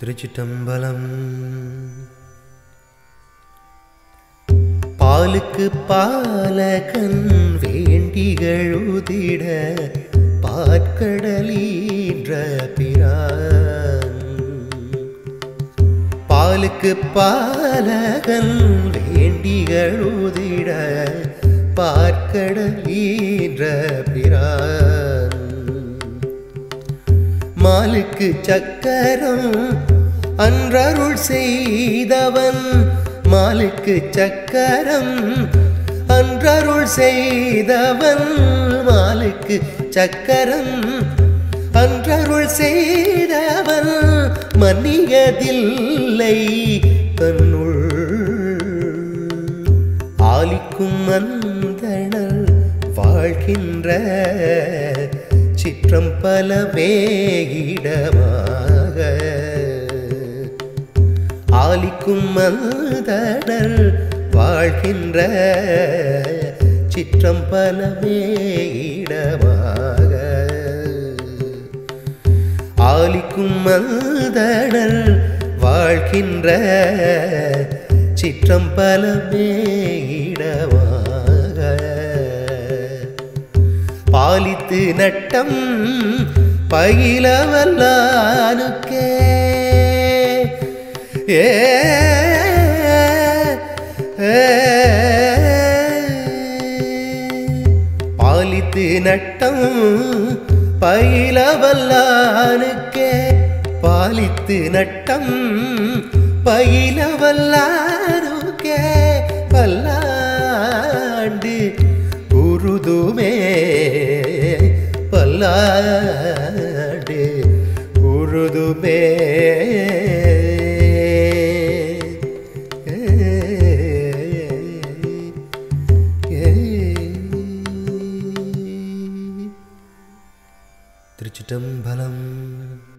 திருச்சிட்டம்பலம் பாலுக்கு பாலகன் வேண்டிகளுதிட பாற்கடலீன்ற பிரான் பாலுக்கு பாலகன் வேண்டிகளுதிட பார்க்கடலீன்ற பிரான் மாலுக்கு சக்கரம் அன்றருள் செய்தவன் மாலுக்கு சக்கரம் அன்றருள் செய்தவன் மாலுக்கு சக்கரம் அன்றருள் செய்தவன் மன்னியதில்லை தன்னுள் ஆலிக்கும் மந்தணல் வாழ்கின்ற சிற்றம் பல வேகிடமாக ஆலிக்கும் மந்தணல் வாழ்கின்ற சிற்றம் பல வேகிடமாக ஆலிக்கும் மந்தணல் வாழ்கின்ற சிற்றம் பல மேயிடமாக பாலித்து நட்டம் பயிலவல்லானுக்கே ஏ பாலித்து நட்டம் பயிலவல்லானுக்கே பாலித்து நட்டம் பயிலவல்லாருக்கே பல்லாண்டு உருதுமே பல்லாண்டு உருதுமே திருச்சிட்டம்பலம்